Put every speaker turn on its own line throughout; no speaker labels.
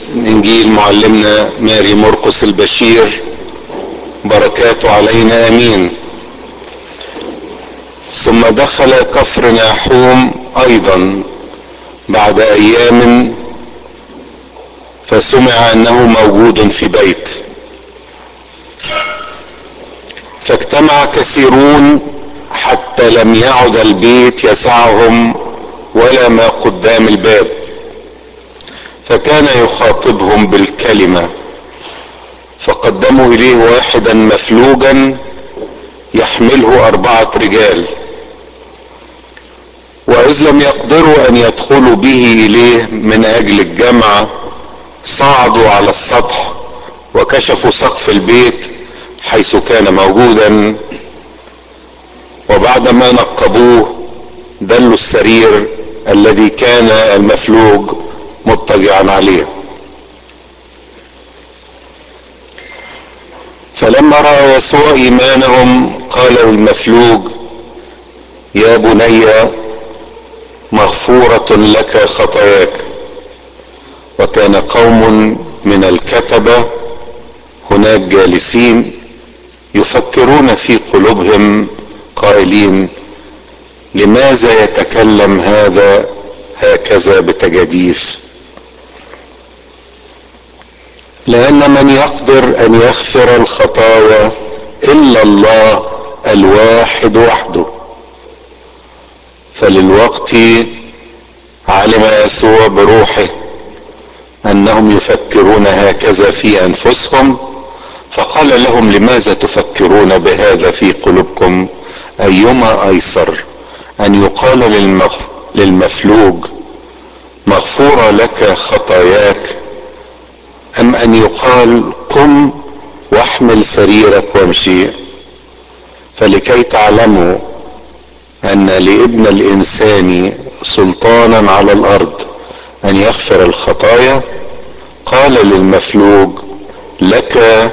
انجيل معلمنا ماري مرقس البشير بركاته علينا امين ثم دخل كفر ناحوم ايضا بعد ايام فسمع انه موجود في بيت فاجتمع كثيرون حتى لم يعد البيت يسعهم ولا ما قدام الباب فكان يخاطبهم بالكلمه فقدموا اليه واحدا مفلوجا يحمله اربعه رجال واذ لم يقدروا ان يدخلوا به اليه من اجل الجمع صعدوا على السطح وكشفوا سقف البيت حيث كان موجودا وبعدما نقبوه دلوا السرير الذي كان المفلوج مضطجعا عليه فلما راى يسوع ايمانهم قال للمفلوج يا بني مغفوره لك خطاياك وكان قوم من الكتبه هناك جالسين يفكرون في قلوبهم قائلين لماذا يتكلم هذا هكذا بتجاديف لان من يقدر ان يغفر الخطايا الا الله الواحد وحده فللوقت علم يسوع بروحه انهم يفكرون هكذا في انفسهم فقال لهم لماذا تفكرون بهذا في قلوبكم ايما ايسر ان يقال للمغ... للمفلوج مغفوره لك خطاياك ام ان يقال قم واحمل سريرك وامشي فلكي تعلموا ان لابن الانسان سلطانا على الارض ان يغفر الخطايا قال للمفلوج لك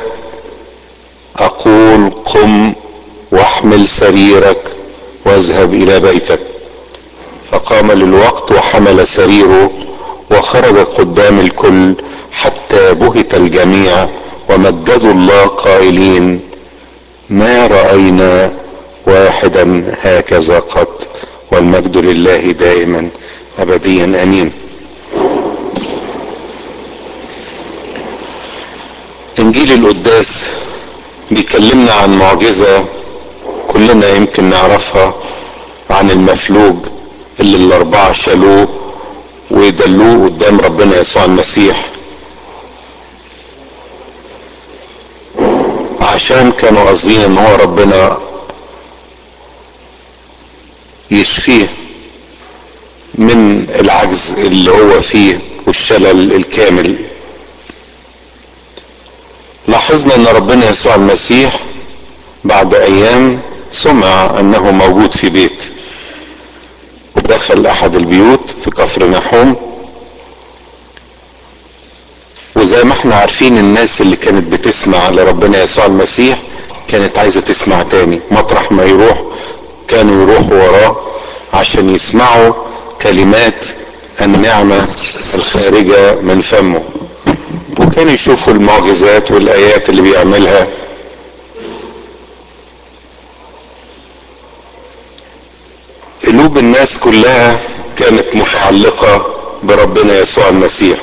اقول قم واحمل سريرك واذهب الى بيتك فقام للوقت وحمل سريره وخرج قدام الكل حتى بهت الجميع ومجدوا الله قائلين ما راينا واحدا هكذا قط والمجد لله دائما ابديا امين انجيل القداس بيكلمنا عن معجزه كلنا يمكن نعرفها عن المفلوج اللي الاربعه شالوه ودلوه قدام ربنا يسوع المسيح عشان كانوا قاصدين ان هو ربنا يشفيه من العجز اللي هو فيه والشلل الكامل لاحظنا ان ربنا يسوع المسيح بعد ايام سمع انه موجود في بيت ودخل احد البيوت في كفر نحوم وزي ما احنا عارفين الناس اللي كانت بتسمع لربنا يسوع المسيح كانت عايزه تسمع تاني مطرح ما يروح كانوا يروحوا وراه عشان يسمعوا كلمات النعمه الخارجه من فمه وكانوا يشوفوا المعجزات والايات اللي بيعملها قلوب الناس كلها كانت متعلقه بربنا يسوع المسيح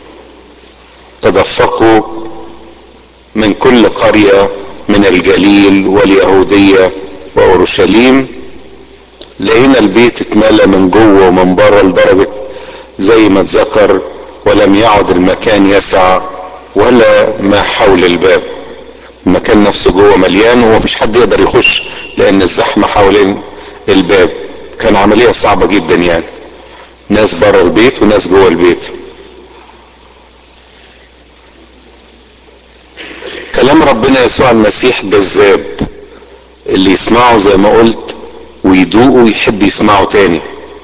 تدفقوا من كل قريه من الجليل واليهوديه واورشليم لقينا البيت اتملى من جوه ومن بره لدرجه زي ما اتذكر ولم يعد المكان يسع ولا ما حول الباب المكان نفسه جوه مليان ومفيش حد يقدر يخش لان الزحمه حوالين الباب كان عمليه صعبه جدا يعني ناس بره البيت وناس جوه البيت كلام ربنا يسوع المسيح جذاب اللي يسمعه زي ما قلت ويدوقه ويحب يسمعه تاني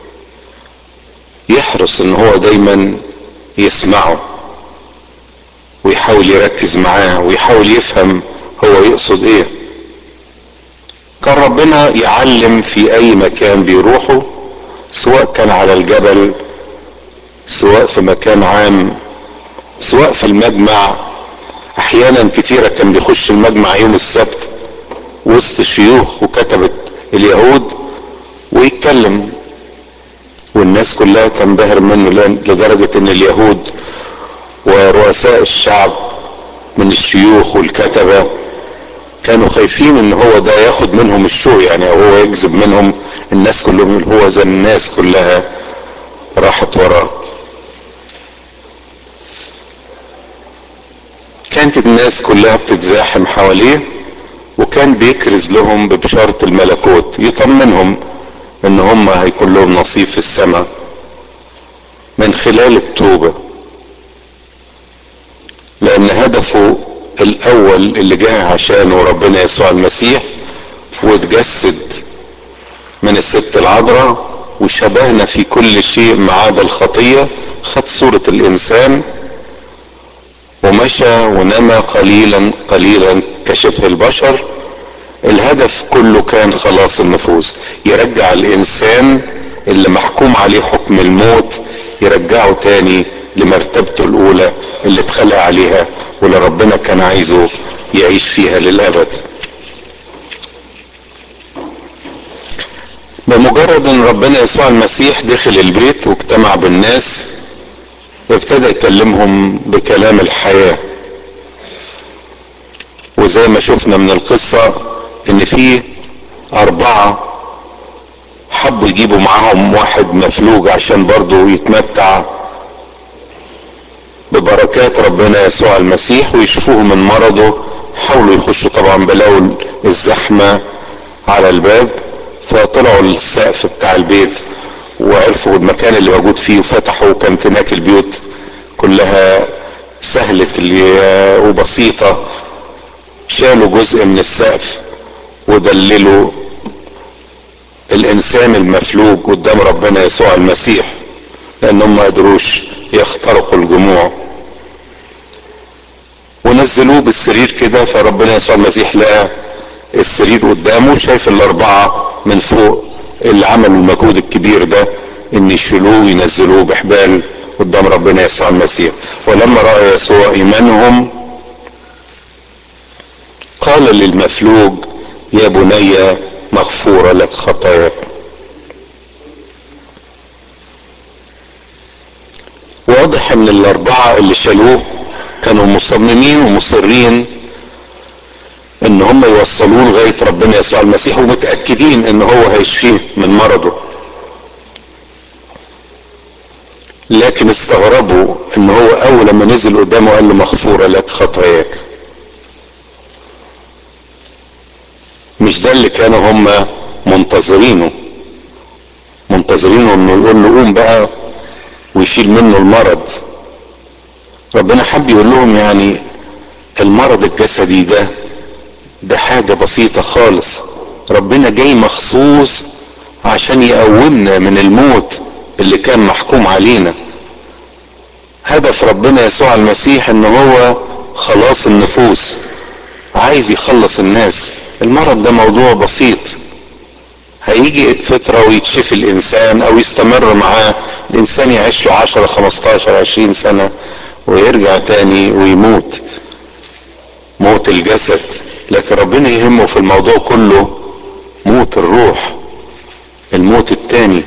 يحرص ان هو دايما يسمعه ويحاول يركز معاه ويحاول يفهم هو يقصد ايه كان ربنا يعلم في اي مكان بيروحه سواء كان على الجبل سواء في مكان عام سواء في المجمع احيانا كتيرة كان بيخش المجمع يوم السبت وسط شيوخ وكتبة اليهود ويتكلم والناس كلها تنبهر منه لدرجة ان اليهود ورؤساء الشعب من الشيوخ والكتبة كانوا خايفين ان هو ده ياخد منهم الشو يعني او هو يجذب منهم الناس كلهم هو زي الناس كلها راحت وراه كانت الناس كلها بتتزاحم حواليه وكان بيكرز لهم ببشارة الملكوت يطمنهم ان هم هيكون لهم نصيب في السماء من خلال التوبة لان هدفه الاول اللي جاء عشانه ربنا يسوع المسيح واتجسد من الست العذراء وشبهنا في كل شيء ما عدا الخطية خد صورة الانسان ومشى ونمى قليلا قليلا كشبه البشر الهدف كله كان خلاص النفوس يرجع الانسان اللي محكوم عليه حكم الموت يرجعه تاني لمرتبته الاولى اللي اتخلق عليها واللي ربنا كان عايزه يعيش فيها للابد بمجرد ان ربنا يسوع المسيح دخل البيت واجتمع بالناس ابتدى يكلمهم بكلام الحياة وزي ما شفنا من القصة ان في اربعة حبوا يجيبوا معاهم واحد مفلوج عشان برضه يتمتع ببركات ربنا يسوع المسيح ويشفوه من مرضه حاولوا يخشوا طبعا بلاقوا الزحمة على الباب فطلعوا السقف بتاع البيت وعرفوا المكان اللي موجود فيه وفتحوا كانت هناك البيوت كلها سهلة وبسيطة شالوا جزء من السقف ودللوا الانسان المفلوج قدام ربنا يسوع المسيح لانهم ما قدروش يخترقوا الجموع ونزلوه بالسرير كده فربنا يسوع المسيح لقى السرير قدامه شايف الاربعة من فوق اللي عملوا المجهود الكبير ده ان يشيلوه وينزلوه بحبال قدام ربنا يسوع المسيح ولما رأى يسوع ايمانهم قال للمفلوج يا بني مغفورة لك خطاياك واضح ان الاربعة اللي شالوه كانوا مصممين ومصرين ان هم يوصلوه لغاية ربنا يسوع المسيح ومتأكدين ان هو هيشفيه من مرضه لكن استغربوا ان هو اول لما نزل قدامه قال له مغفورة لك خطاياك مش ده اللي كانوا هم منتظرينه منتظرينه انه يقول له قوم بقى ويشيل منه المرض ربنا حب يقول لهم يعني المرض الجسدي ده ده حاجة بسيطة خالص ربنا جاي مخصوص عشان يقومنا من الموت اللي كان محكوم علينا هدف ربنا يسوع المسيح ان هو خلاص النفوس عايز يخلص الناس المرض ده موضوع بسيط هيجي فترة ويتشفي الانسان او يستمر معاه الانسان يعيش له عشرة خمستاشر عشرين سنة ويرجع تاني ويموت موت الجسد لكن ربنا يهمه في الموضوع كله موت الروح الموت التاني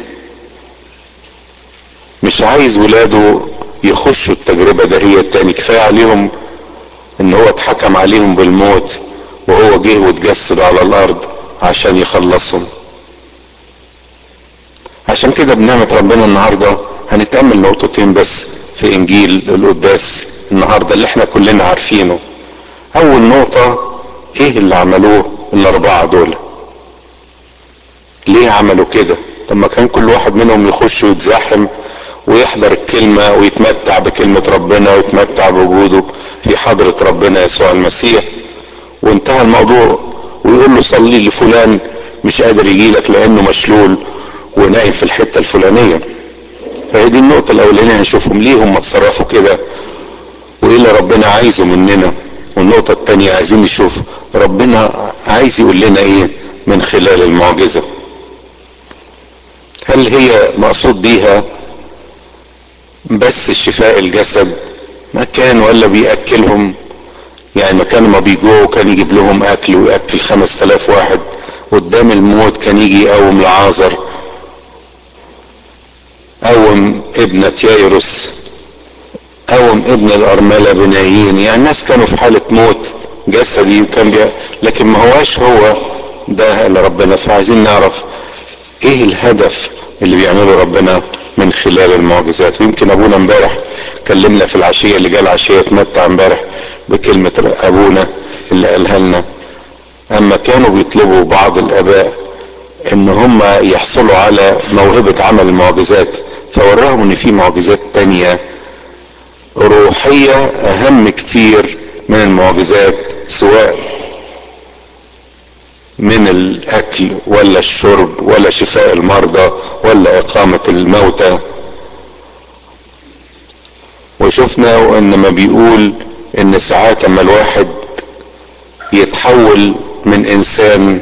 مش عايز ولاده يخشوا التجربة ده هي التاني كفاية عليهم ان هو اتحكم عليهم بالموت وهو جه واتجسد على الارض عشان يخلصهم عشان كده بنعمة ربنا النهاردة هنتأمل نقطتين بس في انجيل القداس النهاردة اللي احنا كلنا عارفينه اول نقطة ايه اللي عملوه الاربعة دول ليه عملوا كده طب ما كان كل واحد منهم يخش ويتزاحم ويحضر الكلمة ويتمتع بكلمة ربنا ويتمتع بوجوده في حضرة ربنا يسوع المسيح وانتهى الموضوع ويقول له صلي لفلان مش قادر يجي لك لانه مشلول ونايم في الحتة الفلانية فهي دي النقطة الاولانية هنشوفهم ليه هم اتصرفوا كده وايه اللي ربنا عايزه مننا والنقطة التانية عايزين نشوف ربنا عايز يقول لنا ايه من خلال المعجزة هل هي مقصود بيها بس شفاء الجسد مكان ولا بيأكلهم يعني مكان ما بيجوعوا كان يجيب لهم اكل ويأكل خمس تلاف واحد قدام الموت كان يجي يقوم لعازر قوم ابنة يايروس قوم ابن الأرملة بنايين يعني الناس كانوا في حالة موت جسدي وكان بي... لكن ما هواش هو ده اللي ربنا فعايزين نعرف ايه الهدف اللي بيعمله ربنا من خلال المعجزات ويمكن ابونا امبارح كلمنا في العشية اللي جه العشية اتمتع امبارح بكلمة ابونا اللي قالها لنا اما كانوا بيطلبوا بعض الاباء ان هم يحصلوا على موهبة عمل المعجزات فوراهم ان في معجزات تانية روحية اهم كتير من المعجزات سواء من الاكل ولا الشرب ولا شفاء المرضى ولا اقامة الموتى وشفنا ان ما بيقول ان ساعات اما الواحد يتحول من انسان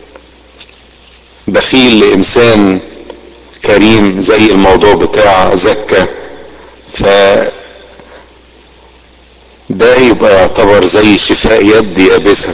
بخيل لانسان كريم زي الموضوع بتاع زكا ف ده يبقى يعتبر زي شفاء يد يابسة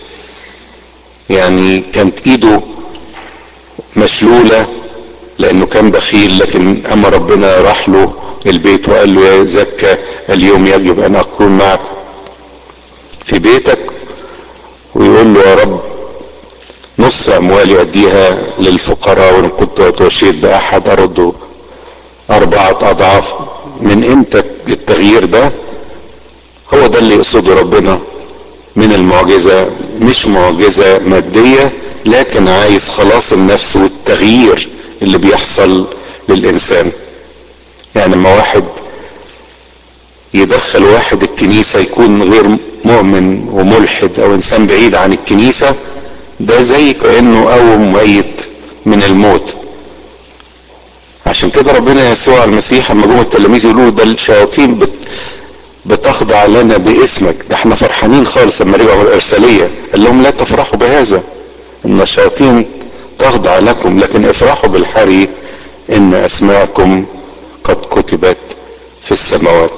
يعني كانت ايده مشلولة لانه كان بخيل لكن اما ربنا راح له البيت وقال له يا زكا اليوم يجب ان اكون معك في بيتك ويقول له يا رب نص اموالي اديها للفقراء وان كنت اتوشيت باحد ارده اربعة اضعاف من امتى التغيير ده هو ده اللي يقصده ربنا من المعجزة مش معجزة مادية لكن عايز خلاص النفس والتغيير اللي بيحصل للإنسان يعني لما واحد يدخل واحد الكنيسة يكون غير مؤمن وملحد أو إنسان بعيد عن الكنيسة ده زي كأنه قوم ميت من الموت عشان كده ربنا يسوع المسيح لما جم التلاميذ يقولوا ده الشياطين بت بتخضع لنا باسمك ده احنا فرحانين خالص لما رجعوا الارساليه قال لهم لا تفرحوا بهذا ان الشياطين تخضع لكم لكن افرحوا بالحري ان اسماءكم قد كتبت في السماوات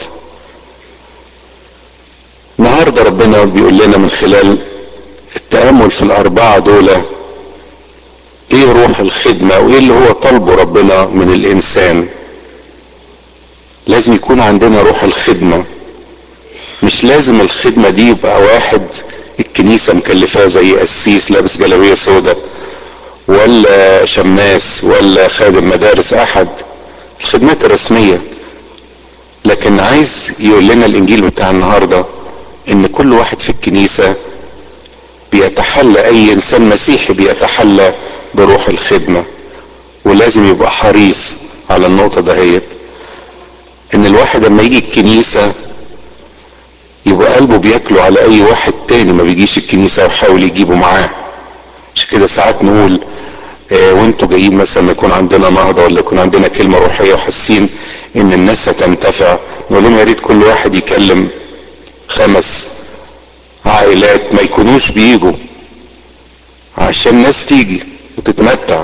النهارده ربنا بيقول لنا من خلال التامل في الاربعه دول ايه روح الخدمه وايه اللي هو طلبه ربنا من الانسان لازم يكون عندنا روح الخدمه مش لازم الخدمة دي يبقى واحد الكنيسة مكلفاه زي قسيس لابس جلابية سوداء ولا شماس ولا خادم مدارس احد الخدمات الرسمية لكن عايز يقول لنا الانجيل بتاع النهاردة ان كل واحد في الكنيسة بيتحلى اي انسان مسيحي بيتحلى بروح الخدمة ولازم يبقى حريص على النقطة دهيت ان الواحد لما يجي الكنيسة يبقى قلبه بياكله على اي واحد تاني ما بيجيش الكنيسة ويحاول يجيبه معاه عشان كده ساعات نقول اه وانتوا جايين مثلا يكون عندنا نهضة ولا يكون عندنا كلمة روحية وحاسين ان الناس هتنتفع نقول لهم يا ريت كل واحد يكلم خمس عائلات ما يكونوش بيجوا عشان الناس تيجي وتتمتع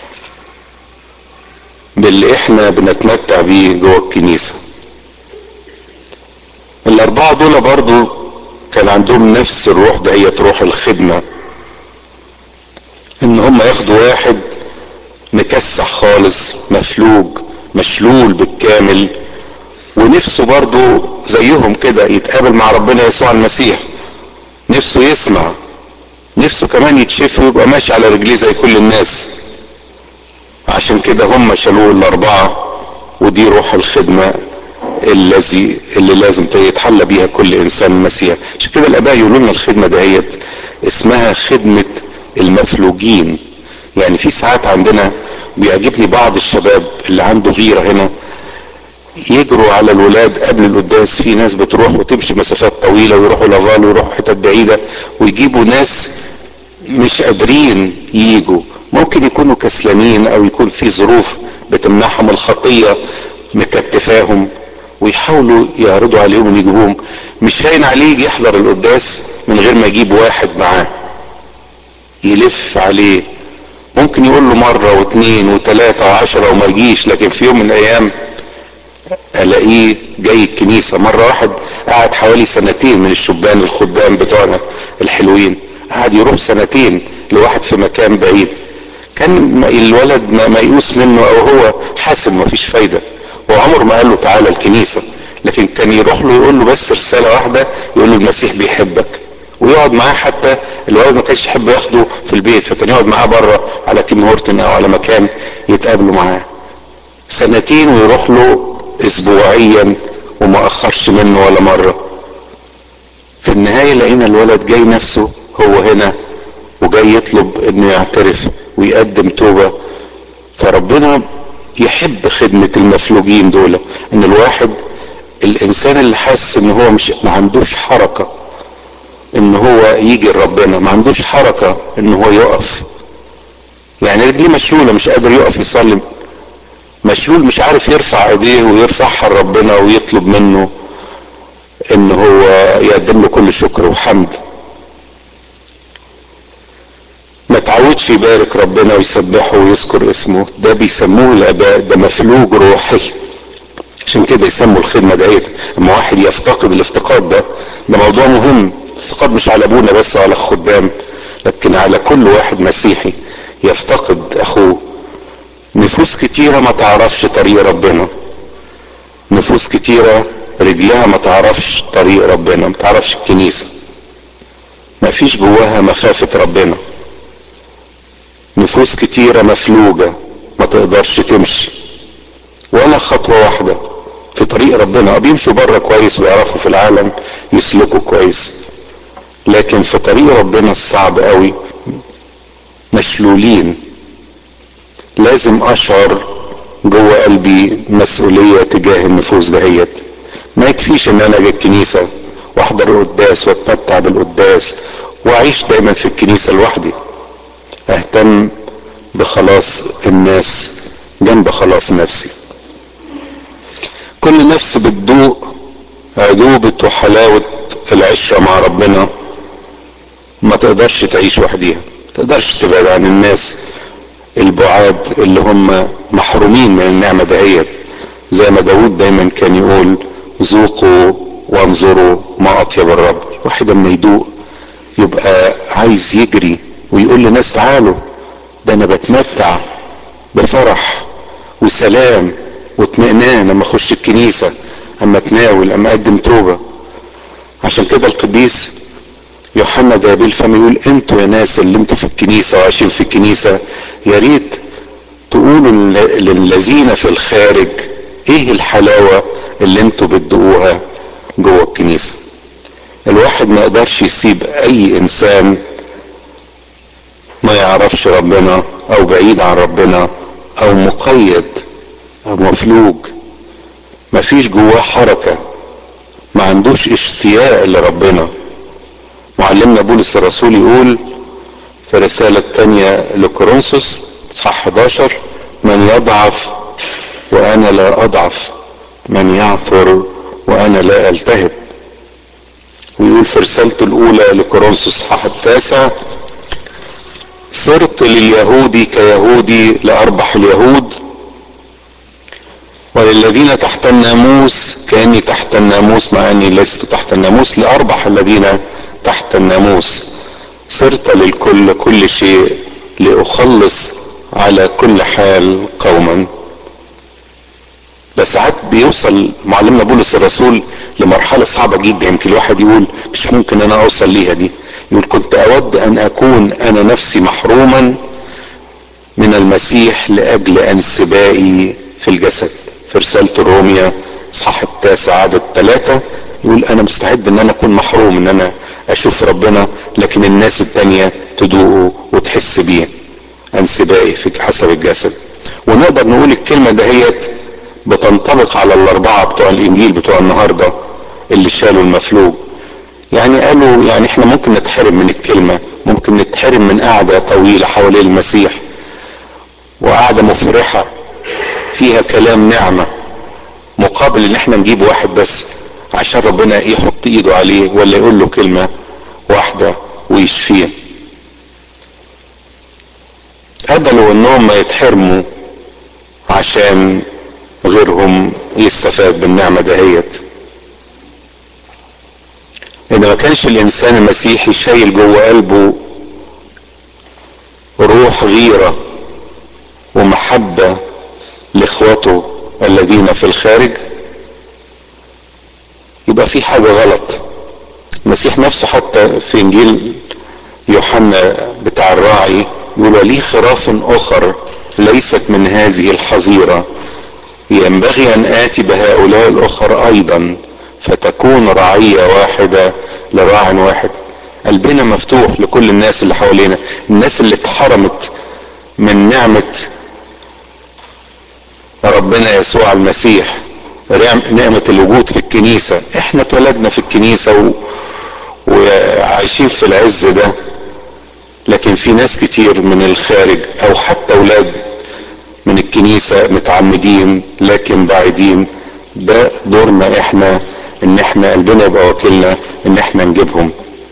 باللي احنا بنتمتع بيه جوه الكنيسه الاربعه دول برضو كان عندهم نفس الروح دهيت روح الخدمه ان هم ياخدوا واحد مكسح خالص مفلوج مشلول بالكامل ونفسه برضو زيهم كده يتقابل مع ربنا يسوع المسيح نفسه يسمع نفسه كمان يتشفي ويبقى ماشي على رجليه زي كل الناس عشان كده هم شالوه الاربعه ودي روح الخدمه الذي اللي لازم يتحلى بيها كل انسان مسيح عشان كده الاباء يقولوا لنا الخدمه دهيت اسمها خدمه المفلوجين يعني في ساعات عندنا بيعجبني بعض الشباب اللي عنده غيره هنا يجروا على الولاد قبل القداس في ناس بتروح وتمشي مسافات طويله ويروحوا لافال ويروحوا حتت بعيده ويجيبوا ناس مش قادرين يجوا ممكن يكونوا كسلانين او يكون في ظروف بتمنعهم الخطيه مكتفاهم ويحاولوا يعرضوا عليهم ويجيبوهم مش هين عليه يجي يحضر القداس من غير ما يجيب واحد معاه يلف عليه ممكن يقول له مرة واثنين وثلاثة وعشرة وما يجيش لكن في يوم من الايام الاقيه جاي الكنيسه مره واحد قعد حوالي سنتين من الشبان الخدام بتوعنا الحلوين قعد يروح سنتين لواحد في مكان بعيد كان الولد ميؤوس منه او هو حاسب مفيش فايده وعمر ما قال له تعالى الكنيسه لكن كان يروح له يقول له بس رساله واحده يقول له المسيح بيحبك ويقعد معاه حتى الولد ما كانش يحب ياخده في البيت فكان يقعد معاه بره على تيم هورتن او على مكان يتقابلوا معاه سنتين ويروح له اسبوعيا وما اخرش منه ولا مره في النهايه لقينا الولد جاي نفسه هو هنا وجاي يطلب انه يعترف ويقدم توبه فربنا يحب خدمه المفلوجين دول ان الواحد الانسان اللي حاسس ان هو مش ما عندوش حركه ان هو يجي لربنا ما عندوش حركه ان هو يقف يعني رجليه مشلوله مش قادر يقف يصلي مشلول مش عارف يرفع ايديه ويرفعها لربنا ويطلب منه ان هو يقدم له كل شكر وحمد ما تعودش يبارك ربنا ويسبحه ويذكر اسمه ده بيسموه الاباء ده مفلوج روحي عشان كده يسموا الخدمه ديت اما واحد يفتقد الافتقاد ده ده موضوع مهم الافتقاد مش على ابونا بس وعلى الخدام لكن على كل واحد مسيحي يفتقد اخوه نفوس كتيرة ما تعرفش طريق ربنا نفوس كتيرة رجلها ما تعرفش طريق ربنا ما تعرفش الكنيسة ما فيش جواها مخافة ربنا نفوس كتيرة مفلوجة ما تقدرش تمشي ولا خطوة واحدة في طريق ربنا بيمشوا بره كويس ويعرفوا في العالم يسلكوا كويس لكن في طريق ربنا الصعب قوي مشلولين لازم اشعر جوه قلبي مسؤولية تجاه النفوس دهيت ما يكفيش ان انا اجي الكنيسة واحضر القداس واتمتع بالقداس واعيش دايما في الكنيسة لوحدي اهتم بخلاص الناس جنب خلاص نفسي كل نفس بتدوق عذوبة وحلاوة العشرة مع ربنا ما تقدرش تعيش وحديها ما تقدرش تبعد عن الناس البعاد اللي هم محرومين من النعمة دهيت زي ما داود دايما كان يقول ذوقوا وانظروا ما اطيب الرب الواحد اما يدوق يبقى عايز يجري ويقول لناس تعالوا ده انا بتمتع بفرح وسلام واطمئنان اما اخش الكنيسة اما اتناول اما اقدم توبة عشان كده القديس يوحنا دابيل فم يقول انتوا يا ناس اللي انتوا في الكنيسة وعايشين في الكنيسة يا ريت تقولوا للذين في الخارج ايه الحلاوة اللي انتوا بتدوقوها جوه الكنيسة الواحد ما يقدرش يسيب اي انسان ما يعرفش ربنا او بعيد عن ربنا او مقيد او مفلوج ما فيش جواه حركة ما عندوش اشتياق لربنا معلمنا بولس الرسول يقول في رسالة تانية لكورنثوس اصحاح 11 من يضعف وانا لا اضعف من يعثر وانا لا التهب ويقول في رسالته الاولى لكورنثوس اصحاح التاسع صرت لليهودي كيهودي لاربح اليهود وللذين تحت الناموس كاني تحت الناموس مع اني لست تحت الناموس لاربح الذين تحت الناموس صرت للكل كل شيء لاخلص على كل حال قوما ده ساعات بيوصل معلمنا بولس الرسول لمرحلة صعبة جدا يمكن الواحد يقول مش ممكن انا اوصل ليها دي يقول كنت اود ان اكون انا نفسي محروما من المسيح لاجل انسبائي في الجسد في رسالة الرومية اصحاح التاسع عدد ثلاثة يقول انا مستعد ان انا اكون محروم ان انا اشوف ربنا لكن الناس التانية تدوقه وتحس بيه انسبائي في حسب الجسد ونقدر نقول الكلمة دهيت بتنطبق على الاربعة بتوع الانجيل بتوع النهاردة اللي شالوا المفلوج يعني قالوا يعني احنا ممكن نتحرم من الكلمة ممكن نتحرم من قعدة طويلة حوالين المسيح وقعدة مفرحة فيها كلام نعمة مقابل ان احنا نجيب واحد بس عشان ربنا يحط ايده عليه ولا يقول له كلمة واحدة ويشفيه قبلوا انهم ما يتحرموا عشان غيرهم يستفاد بالنعمة دهيت إذا ما كانش الإنسان المسيحي شايل جوه قلبه روح غيرة ومحبة لإخوته الذين في الخارج يبقى في حاجة غلط المسيح نفسه حتى في إنجيل يوحنا بتاع الراعي يقول لي خراف أخر ليست من هذه الحظيرة ينبغي أن آتي بهؤلاء الأخر أيضا فتكون رعية واحدة لراع واحد قلبنا مفتوح لكل الناس اللي حوالينا الناس اللي اتحرمت من نعمة ربنا يسوع المسيح نعمة الوجود في الكنيسة احنا اتولدنا في الكنيسة و... وعايشين في العز ده لكن في ناس كتير من الخارج او حتى اولاد من الكنيسة متعمدين لكن بعيدين ده دورنا احنا ان احنا قلبنا يبقى وكيلنا ان احنا نجيبهم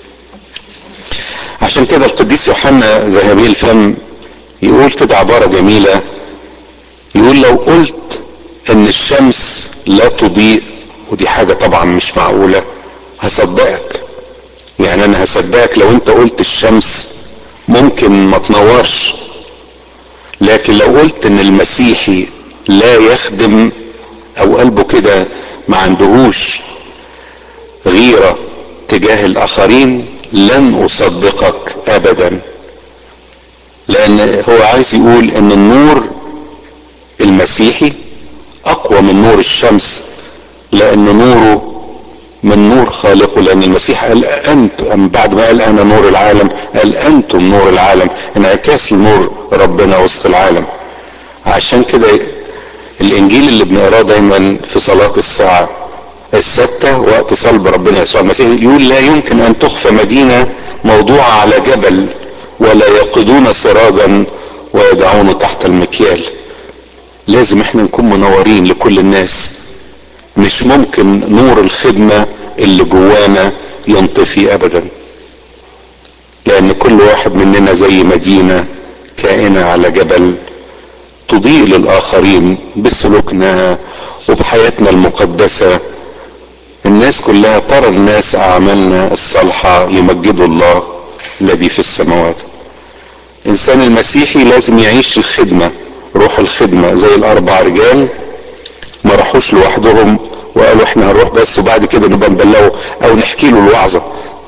عشان كده القديس يوحنا ذهبي الفم يقول كده عبارة جميلة يقول لو قلت ان الشمس لا تضيء ودي حاجة طبعا مش معقولة هصدقك يعني انا هصدقك لو انت قلت الشمس ممكن ما تنورش لكن لو قلت ان المسيحي لا يخدم او قلبه كده ما عندهوش غيرة تجاه الاخرين لن اصدقك ابدا لان هو عايز يقول ان النور المسيحي اقوى من نور الشمس لان نوره من نور خالقه لان المسيح قال انتم بعد ما قال انا نور العالم قال انتم نور العالم انعكاس لنور ربنا وسط العالم عشان كده الانجيل اللي بنقراه دايما في صلاة الساعة الستة وقت صلب ربنا يسوع المسيح يقول لا يمكن ان تخفى مدينة موضوعة على جبل ولا يقودون سرابا ويدعونه تحت المكيال لازم احنا نكون منورين لكل الناس مش ممكن نور الخدمة اللي جوانا ينطفي ابدا لان كل واحد مننا زي مدينة كائنة على جبل تضيء للاخرين بسلوكنا وبحياتنا المقدسة الناس كلها ترى الناس اعمالنا الصالحة يمجدوا الله الذي في السماوات الانسان المسيحي لازم يعيش الخدمة روح الخدمة زي الاربع رجال ما راحوش لوحدهم وقالوا احنا هنروح بس وبعد كده نبقى نبلغه او نحكي له الوعظة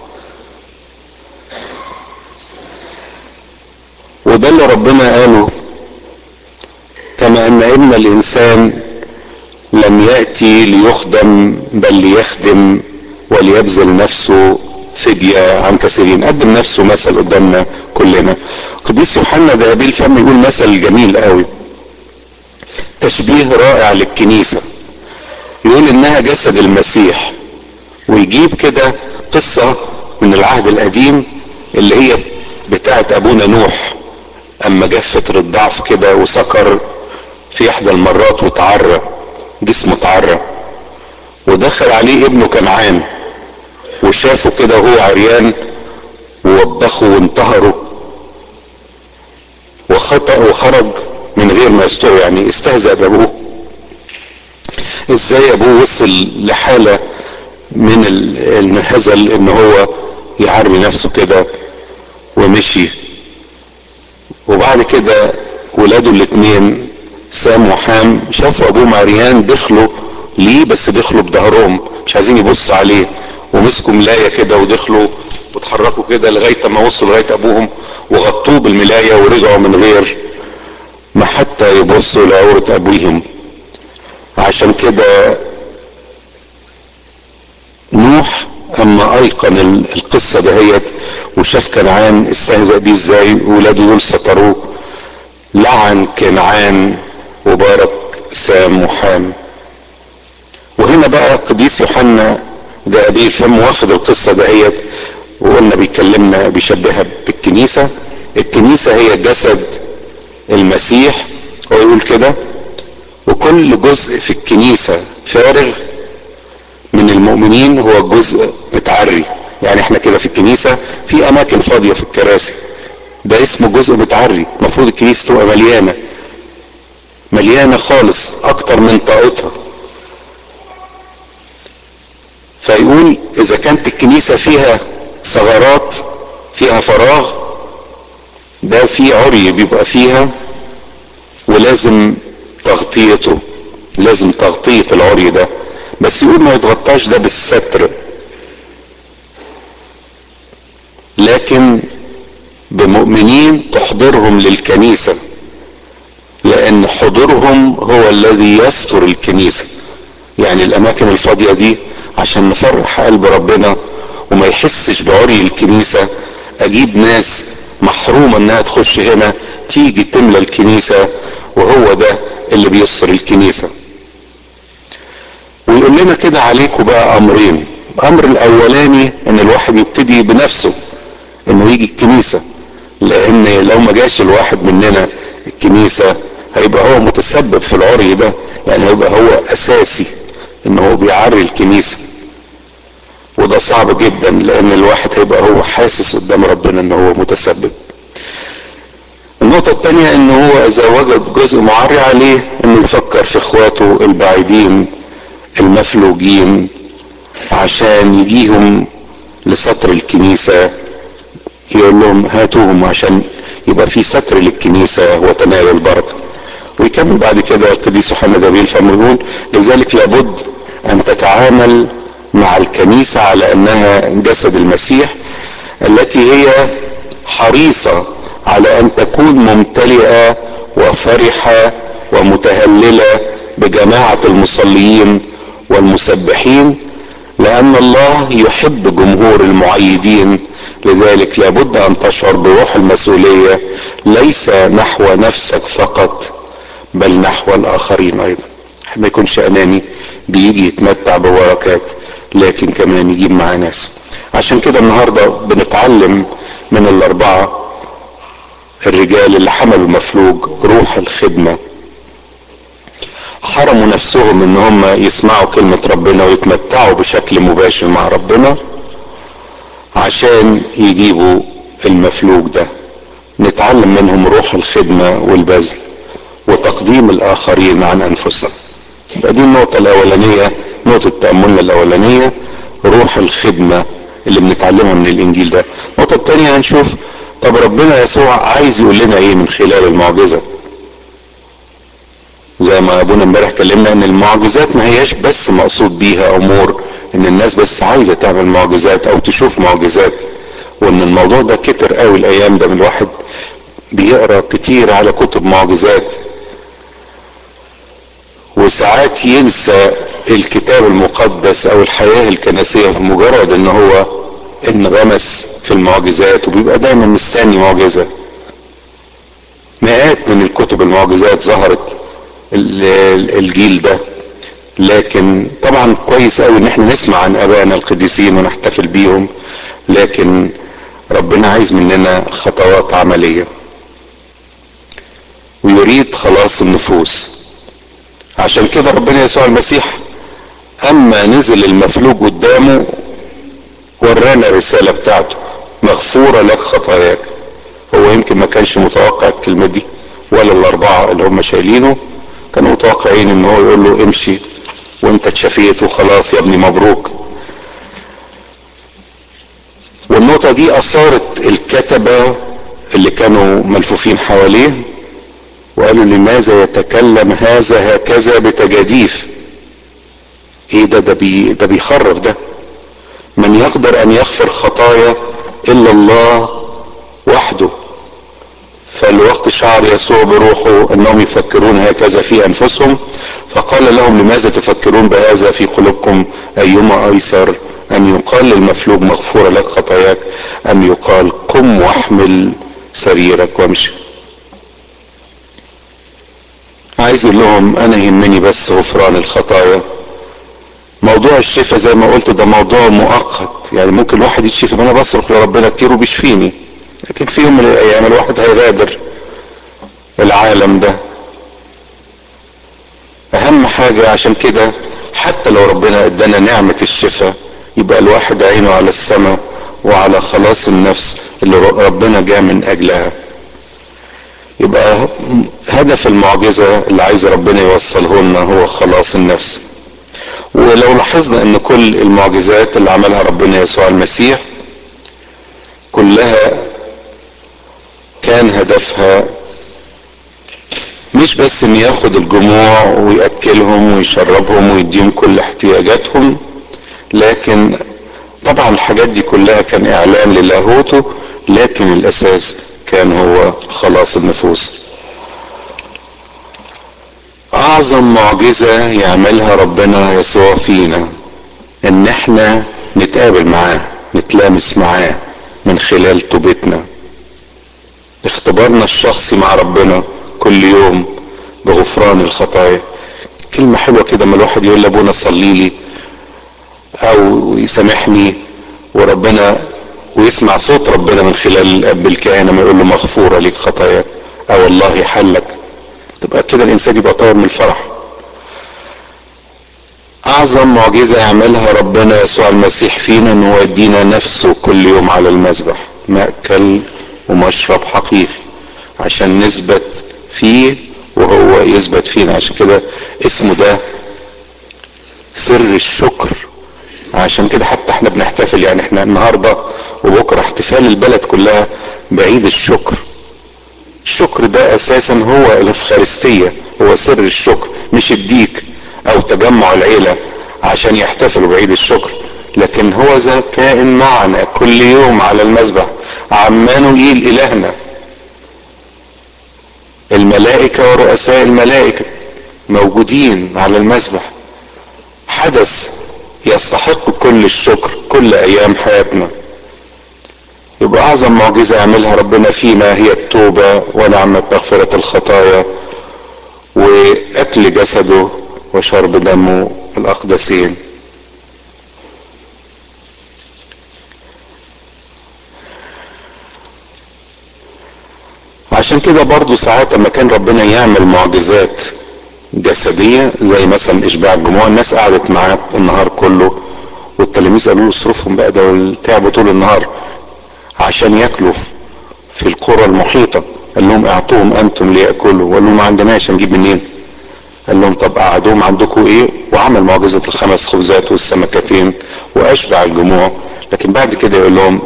وده اللي ربنا قاله كما ان ابن الانسان لم يأتي ليخدم بل ليخدم وليبذل نفسه فدية عن كثيرين قدم نفسه مثل قدامنا كلنا قديس يوحنا ذهبي الفم يقول مثل جميل قوي تشبيه رائع للكنيسة يقول انها جسد المسيح ويجيب كده قصة من العهد القديم اللي هي بتاعت ابونا نوح اما جه فترة ضعف كده وسكر في احدى المرات وتعرى جسمه تعرى ودخل عليه ابنه كنعان وشافه كده وهو عريان ووبخه وانتهره وخطأ وخرج من غير ما يستر يعني استهزأ بابوه ازاي ابوه وصل لحالة من الهزل ان هو يعري نفسه كده ومشي وبعد كده ولاده الاتنين سام وحام شافوا ابوه مريان دخلوا ليه بس دخلوا بظهرهم مش عايزين يبص عليه ومسكوا ملاية كده ودخلوا وتحركوا كده لغاية ما وصلوا لغاية ابوهم وغطوه بالملاية ورجعوا من غير ما حتى يبصوا لعورة ابوهم عشان كده نوح اما ايقن القصة دهيت وشاف كنعان استهزأ بيه ازاي ولاده دول ستروه لعن كنعان وبارك سام وحام وهنا بقى قديس يوحنا ده ابي الفم واخد القصة دهيت وقلنا بيكلمنا بيشبهها بالكنيسة الكنيسة هي جسد المسيح هو يقول كده وكل جزء في الكنيسة فارغ من المؤمنين هو جزء متعري يعني احنا كده في الكنيسة في اماكن فاضية في الكراسي ده اسمه جزء متعري المفروض الكنيسة تبقى مليانة مليانة خالص اكتر من طاقتها فيقول اذا كانت الكنيسة فيها ثغرات فيها فراغ ده في عري بيبقى فيها ولازم تغطيته لازم تغطية العري ده بس يقول ما يتغطاش ده بالستر لكن بمؤمنين تحضرهم للكنيسة لان حضورهم هو الذي يستر الكنيسة يعني الاماكن الفاضية دي عشان نفرح قلب ربنا وما يحسش بعري الكنيسة اجيب ناس محرومة انها تخش هنا تيجي تملى الكنيسة وهو ده اللي بيستر الكنيسة ويقول لنا كده عليكم بقى امرين الامر الاولاني ان الواحد يبتدي بنفسه انه يجي الكنيسة لان لو ما جاش الواحد مننا الكنيسة هيبقى هو متسبب في العري ده يعني هيبقى هو اساسي ان هو بيعري الكنيسة وده صعب جدا لان الواحد هيبقى هو حاسس قدام ربنا ان هو متسبب النقطة التانية ان هو اذا وجد جزء معري عليه انه يفكر في اخواته البعيدين المفلوجين عشان يجيهم لسطر الكنيسة يقول لهم هاتوهم عشان يبقى في ستر للكنيسة وتنال البركة ويكمل بعد كده القديس يوحنا جميل فما يقول لذلك لابد ان تتعامل مع الكنيسة على انها جسد المسيح التي هي حريصة على ان تكون ممتلئة وفرحة ومتهللة بجماعة المصليين والمسبحين لان الله يحب جمهور المعيدين لذلك لابد ان تشعر بروح المسؤولية ليس نحو نفسك فقط بل نحو الاخرين ايضا ما يكونش اناني بيجي يتمتع ببركات لكن كمان يجيب معاه ناس عشان كده النهارده بنتعلم من الاربعه الرجال اللي حملوا مفلوج روح الخدمه حرموا نفسهم ان هم يسمعوا كلمه ربنا ويتمتعوا بشكل مباشر مع ربنا عشان يجيبوا المفلوج ده نتعلم منهم روح الخدمه والبذل وتقديم الاخرين عن انفسهم يبقى دي النقطة الاولانية نقطة تأملنا الاولانية روح الخدمة اللي بنتعلمها من الانجيل ده النقطة التانية هنشوف طب ربنا يسوع عايز يقول لنا ايه من خلال المعجزة زي ما ابونا امبارح كلمنا ان المعجزات ما هياش بس مقصود بيها امور ان الناس بس عايزة تعمل معجزات او تشوف معجزات وان الموضوع ده كتر قوي الايام ده من الواحد بيقرا كتير على كتب معجزات وساعات ينسى الكتاب المقدس او الحياة الكنسية في مجرد ان هو انغمس في المعجزات وبيبقى دايما مستني معجزة مئات من الكتب المعجزات ظهرت الجيل ده لكن طبعا كويس قوي ان احنا نسمع عن ابائنا القديسين ونحتفل بيهم لكن ربنا عايز مننا خطوات عمليه ويريد خلاص النفوس عشان كده ربنا يسوع المسيح اما نزل المفلوج قدامه ورانا الرسالة بتاعته مغفورة لك خطاياك هو يمكن ما كانش متوقع الكلمة دي ولا الاربعة اللي هم شايلينه كانوا متوقعين ان هو يقول له امشي وانت اتشفيت وخلاص يا ابني مبروك والنقطة دي اثارت الكتبة اللي كانوا ملفوفين حواليه وقالوا لماذا يتكلم هذا هكذا بتجاديف ايه ده ده بي ده بيخرف ده من يقدر ان يغفر خطايا الا الله وحده فالوقت شعر يسوع بروحه انهم يفكرون هكذا في انفسهم فقال لهم لماذا تفكرون بهذا في قلوبكم ايما ايسر ان يقال للمفلوج مغفورة لك خطاياك ام يقال قم واحمل سريرك وامشي عايز اقول لهم انا يهمني بس غفران الخطايا موضوع الشفاء زي ما قلت ده موضوع مؤقت يعني ممكن الواحد يشفي انا بصرخ لربنا كتير وبيشفيني لكن في يوم من الايام الواحد هيغادر العالم ده اهم حاجة عشان كده حتى لو ربنا ادانا نعمة الشفاء يبقى الواحد عينه على السماء وعلى خلاص النفس اللي ربنا جاء من اجلها يبقى هدف المعجزة اللي عايز ربنا يوصله لنا هو خلاص النفس ولو لاحظنا ان كل المعجزات اللي عملها ربنا يسوع المسيح كلها كان هدفها مش بس ان ياخد الجموع ويأكلهم ويشربهم ويديهم كل احتياجاتهم لكن طبعا الحاجات دي كلها كان اعلان للاهوته لكن الاساس كان هو خلاص النفوس اعظم معجزة يعملها ربنا يسوع فينا ان احنا نتقابل معاه نتلامس معاه من خلال توبتنا اختبارنا الشخصي مع ربنا كل يوم بغفران الخطايا كلمة حلوة كده ما الواحد يقول لابونا صلي لي او يسامحني وربنا ويسمع صوت ربنا من خلال الاب الكهنه ما يقول له مغفوره ليك خطاياك او الله حلك تبقى كده الانسان يبقى طاير من الفرح اعظم معجزه يعملها ربنا يسوع المسيح فينا ان هو يدينا نفسه كل يوم على المذبح ماكل ومشرب حقيقي عشان نثبت فيه وهو يثبت فينا عشان كده اسمه ده سر الشكر عشان كده حتى احنا بنحتفل يعني احنا النهارده وبكره احتفال البلد كلها بعيد الشكر الشكر ده اساسا هو الافخارستيه هو سر الشكر مش الديك او تجمع العيله عشان يحتفلوا بعيد الشكر لكن هو ذا كائن معنا كل يوم على المذبح عمانوئيل الهنا الملائكه ورؤساء الملائكه موجودين على المذبح حدث يستحق كل الشكر كل ايام حياتنا يبقى اعظم معجزه يعملها ربنا فينا هي التوبه ونعمه مغفره الخطايا واكل جسده وشرب دمه الاقدسين عشان كده برضو ساعات لما كان ربنا يعمل معجزات جسدية زي مثلا اشباع الجموع الناس قعدت معاه النهار كله والتلاميذ قالوا له اصرفهم بقى ده تعبوا طول النهار عشان ياكلوا في القرى المحيطة قال لهم اعطوهم انتم ليأكلوا وقال لهم ما عندناش هنجيب منين قال لهم طب قعدوهم عندكم ايه وعمل معجزة الخمس خبزات والسمكتين واشبع الجموع لكن بعد كده يقول لهم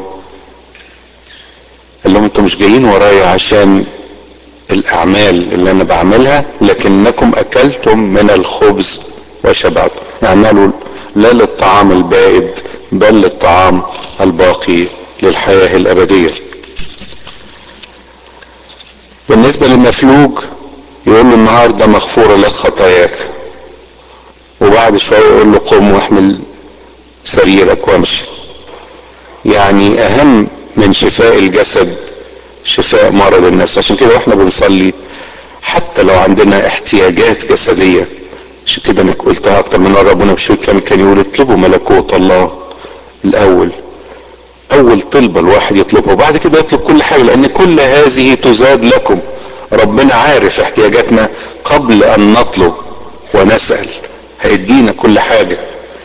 قال لهم انتم مش جايين ورايا عشان الاعمال اللي انا بعملها لكنكم اكلتم من الخبز وشبعتم اعملوا لا للطعام البائد بل للطعام الباقي للحياة الابدية بالنسبة للمفلوج يقول له النهاردة مغفورة لك خطاياك وبعد شوية يقول له قم واحمل سريرك وامشي يعني اهم من شفاء الجسد شفاء مرض النفس عشان كده واحنا بنصلي حتى لو عندنا احتياجات جسدية عشان كده انا قلتها اكتر من مرة ربنا بشوي كان كان يقول اطلبوا ملكوت الله الاول اول طلبة الواحد يطلبها وبعد كده يطلب كل حاجة لان كل هذه تزاد لكم ربنا عارف احتياجاتنا قبل ان نطلب ونسأل هيدينا كل حاجة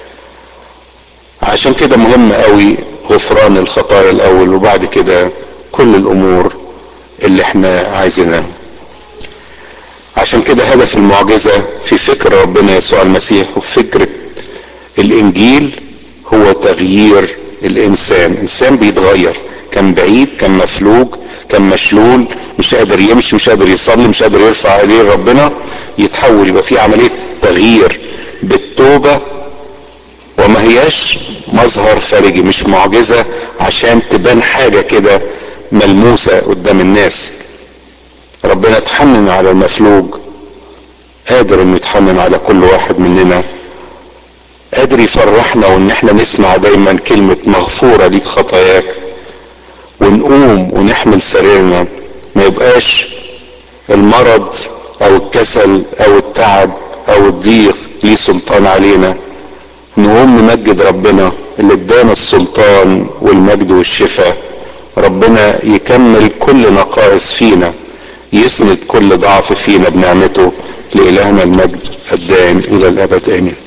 عشان كده مهم قوي غفران الخطايا الاول وبعد كده كل الامور اللي احنا عايزينها عشان كده هدف المعجزة في فكر ربنا يسوع المسيح وفكرة الانجيل هو تغيير الانسان انسان بيتغير كان بعيد كان مفلوج كان مشلول مش قادر يمشي مش قادر يصلي مش قادر يرفع ايديه لربنا يتحول يبقى في عملية تغيير بالتوبة وما هياش مظهر خارجي مش معجزة عشان تبان حاجة كده ملموسة قدام الناس ربنا اتحنن على المفلوج قادر انه يتحنن على كل واحد مننا قادر يفرحنا وان احنا نسمع دايما كلمة مغفورة ليك خطاياك ونقوم ونحمل سريرنا ما يبقاش المرض او الكسل او التعب او الضيق ليه سلطان علينا نقوم نمجد ربنا اللي ادانا السلطان والمجد والشفاء ربنا يكمل كل نقائص فينا يسند كل ضعف فينا بنعمته لإلهنا المجد الدائم إلى الأبد آمين